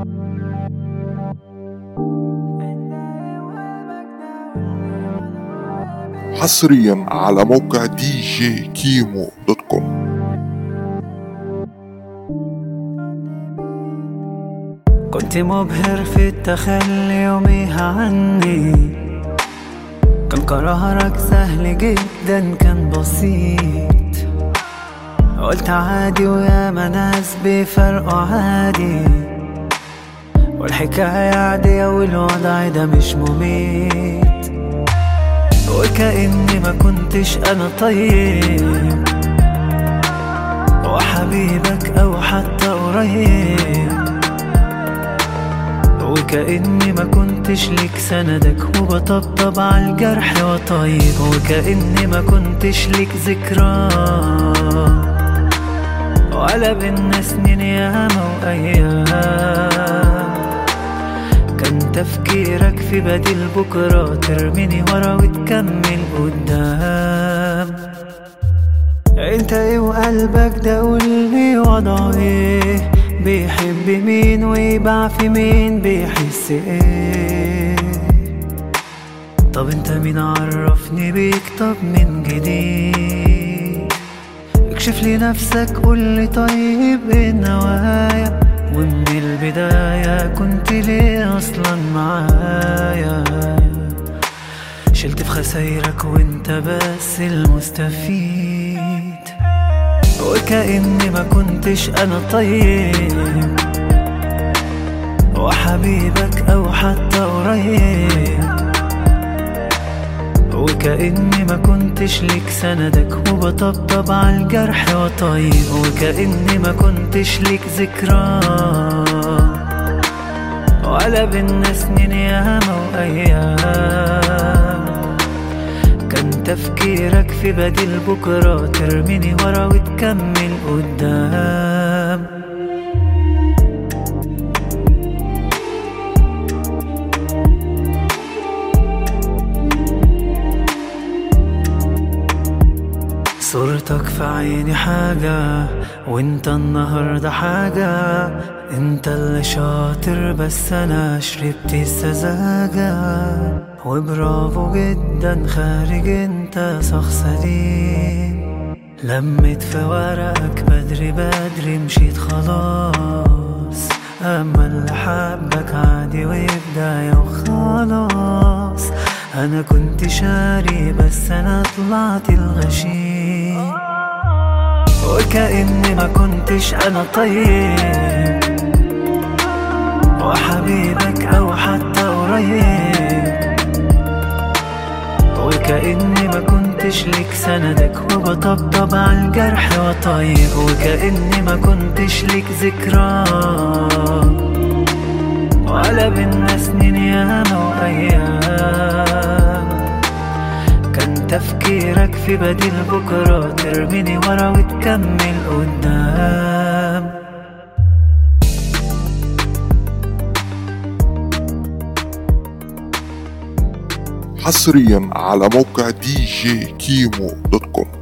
حصريا على موقع دي جي كيمو دوت كوم كنت مبهر في التخلي يوميها عني كان قرارك سهل جدا كان بسيط قلت عادي ويا ناس بفرقوا عادي والحكاية عادية والوضع ده مش مميت وكأني ما كنتش أنا طيب وحبيبك أو حتى قريب وكأني ما كنتش ليك سندك وبطبطب على الجرح وطيب وكأني ما كنتش ليك ذكرى ولا بينا سنين ياما وأيام كان تفكيرك في بديل بكرة ترميني ورا وتكمل قدام انت ايه وقلبك ده قولي وضعه ايه بيحب مين ويباع في مين بيحس ايه طب انت مين عرفني بيك طب من جديد اكشف لي نفسك قولي طيب ايه النوايا ومن البداية كنت ليه اصلا معايا شلت في خسايرك وانت بس المستفيد وكأني ما كنتش أنا طيب وحبيبك أو حتى قريب وكأني ما كنتش ليك سندك وبطبطب على الجرح وطيب وكأني ما كنتش ليك ذكرى ولا بينا سنين ياما وأيام كان تفكيرك في بديل بكرة ترميني ورا وتكمل قدام صورتك في عيني حاجة وانت النهاردة حاجة انت اللي شاطر بس انا شربت السذاجة وبرافو جدا خارج انت شخص سليم لميت في ورقك بدري بدري مشيت خلاص اما اللي حبك عادي وبداية وخلاص انا كنت شاري بس انا طلعت الغشيم وكأني ما كنتش انا طيب وحبيبك او حتى قريب وكأني ما كنتش ليك سندك وبطبطب على الجرح وطيب وكأني ما كنتش ليك ذكرى ولا بينا سنين ياما وأيام كان تفكيرك في بديل بكرة ترميني ورا وتكمل قدام حصريا على موقع دي جي كيمو دوت كوم